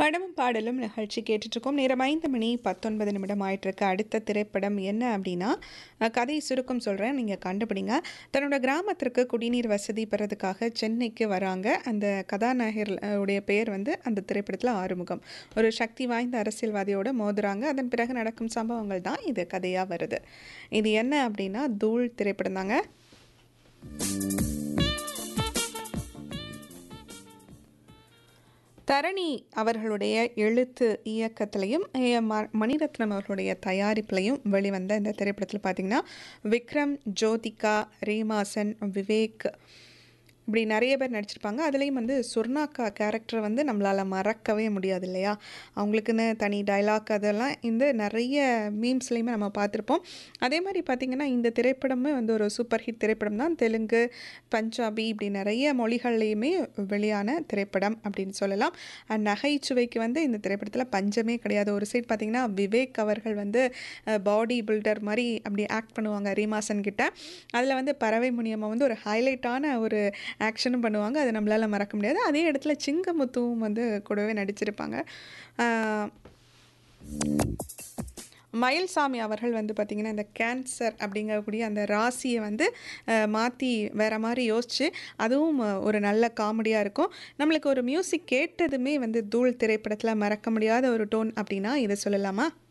படமும் பாடலும் நிகழ்ச்சி கேட்டுட்ருக்கோம் நேரம் ஐந்து மணி பத்தொன்பது நிமிடம் ஆயிட்டிருக்கு அடுத்த திரைப்படம் என்ன அப்படின்னா அஹ், கதை சுருக்கம் சொல்கிறேன் நீங்கள் கண்டுபிடிங்க தன்னோட கிராமத்திற்கு குடிநீர் வசதி பெறதுக்காக சென்னைக்கு வராங்க அந்த கதாநாயகர் அஹ், உடைய பெயர் வந்து அந்த திரைப்படத்தில் ஆறுமுகம் ஒரு சக்தி வாய்ந்த அரசியல்வாதியோட மோதுறாங்க அதன் பிறகு நடக்கும் சம்பவங்கள் தான் இது கதையாக வருது இது என்ன அப்படின்னா தூள் திரைப்படம் தாங்க தரணி அவர்களுடைய எழுத்து இயக்கத்திலையும் ஏ. ம- மணிரத்னம் அவர்களுடைய தயாரிப்புலையும் வெளிவந்த இந்த திரைப்படத்தில் பார்த்தீங்கன்னா விக்ரம் ஜோதிகா ரீமாசன் விவேக் இப்படி நிறைய பேர் நடிச்சிருப்பாங்க அதுலேயும் வந்து சுர்ணாக்கா கேரக்டர் வந்து நம்மளால் மறக்கவே முடியாது இல்லையா அவங்களுக்குன்னு தனி டைலாக் அதெல்லாம் இந்த நிறைய மீம்ஸ்லேயுமே நம்ம பார்த்துருப்போம் அதே மாதிரி பார்த்திங்கன்னா இந்த திரைப்படமே வந்து ஒரு சூப்பர் ஹிட் திரைப்படம் தான் தெலுங்கு பஞ்சாபி இப்படி நிறைய மொழிகள்லையுமே வெளியான திரைப்படம் அப்படின்னு சொல்லலாம் அண்ட் நகைச்சுவைக்கு வந்து இந்த திரைப்படத்தில் பஞ்சமே கிடையாது ஒரு சைட் பார்த்திங்கன்னா விவேக் அவர்கள் வந்து பாடி பில்டர் மாதிரி அப்படி ஆக்ட் பண்ணுவாங்க ரீமாசன் கிட்ட அதில் வந்து பறவை முனியம்மா வந்து ஒரு ஹைலைட்டான ஒரு ஆக்ஷனும் பண்ணுவாங்க அதை நம்மளால் மறக்க முடியாது அதே இடத்துல சிங்கமுத்துவும் வந்து கூடவே நடிச்சிருப்பாங்க ஆஹ் மயில்சாமி அவர்கள் வந்து பார்த்திங்கன்னா இந்த கேன்சர் அப்படிங்கக்கூடிய அந்த ராசியை வந்து மாற்றி வேற மாதிரி யோசிச்சு அதுவும் அஹ், ஒரு நல்ல காமெடியாக இருக்கும் நம்மளுக்கு ஒரு மியூசிக் கேட்டதுமே வந்து தூள் திரைப்படத்தில் மறக்க முடியாத ஒரு டோன் அப்படின்னா இதை சொல்லலாமா